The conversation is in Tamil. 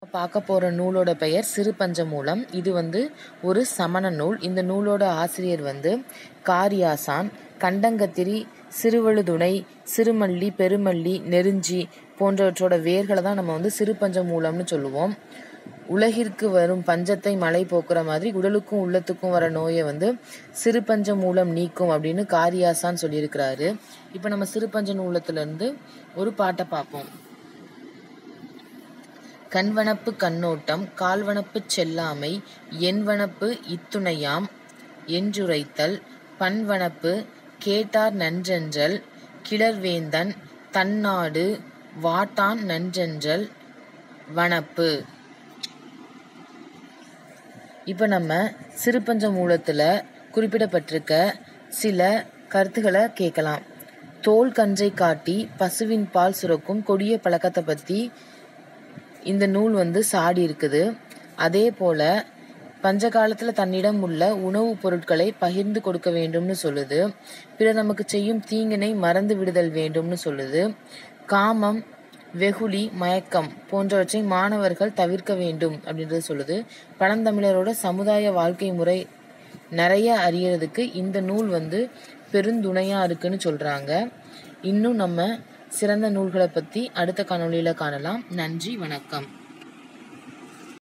பார்க்க போகிற நூலோட பெயர் சிறு பஞ்சமூலம் இது வந்து ஒரு சமண நூல் இந்த நூலோட ஆசிரியர் வந்து காரியாசான் கண்டங்கத்திரி சிறுவழுதுணை சிறுமல்லி பெருமல்லி நெருஞ்சி போன்றவற்றோட வேர்களை தான் நம்ம வந்து சிறு பஞ்சமூலம்னு சொல்லுவோம் உலகிற்கு வரும் பஞ்சத்தை மழை போக்குற மாதிரி உடலுக்கும் உள்ளத்துக்கும் வர நோயை வந்து சிறு பஞ்ச மூலம் நீக்கும் அப்படின்னு காரியாசான் சொல்லியிருக்கிறாரு இப்போ நம்ம சிறு பஞ்ச நூலத்திலிருந்து ஒரு பாட்டை பார்ப்போம் கண்வனப்பு கண்ணோட்டம் கால்வனப்பு செல்லாமை எண்வனப்பு இத்துணையாம் என்றுரைத்தல் பண்வனப்பு கேட்டார் நன்றென்றல் கிளர்வேந்தன் தன்னாடு வாட்டான் நன்றென்றல் வனப்பு இப்போ நம்ம சிறுபஞ்ச மூலத்தில் குறிப்பிடப்பட்டிருக்க சில கருத்துக்களை கேட்கலாம் தோல் கன்றை காட்டி பசுவின் பால் சுரக்கும் கொடிய பழக்கத்தை பற்றி இந்த நூல் வந்து சாடி இருக்குது அதே போல பஞ்ச காலத்தில் தன்னிடம் உள்ள உணவுப் பொருட்களை பகிர்ந்து கொடுக்க வேண்டும்னு சொல்லுது பிறர் நமக்கு செய்யும் தீங்கினை மறந்து விடுதல் வேண்டும்னு சொல்லுது காமம் வெகுளி மயக்கம் போன்றவற்றை மாணவர்கள் தவிர்க்க வேண்டும் அப்படின்றது சொல்லுது பழந்தமிழரோட சமுதாய வாழ்க்கை முறை நிறைய அறியறதுக்கு இந்த நூல் வந்து பெருந்துணையா இருக்குன்னு சொல்றாங்க இன்னும் நம்ம சிறந்த நூல்களை பத்தி அடுத்த காணொளியில காணலாம் நன்றி வணக்கம்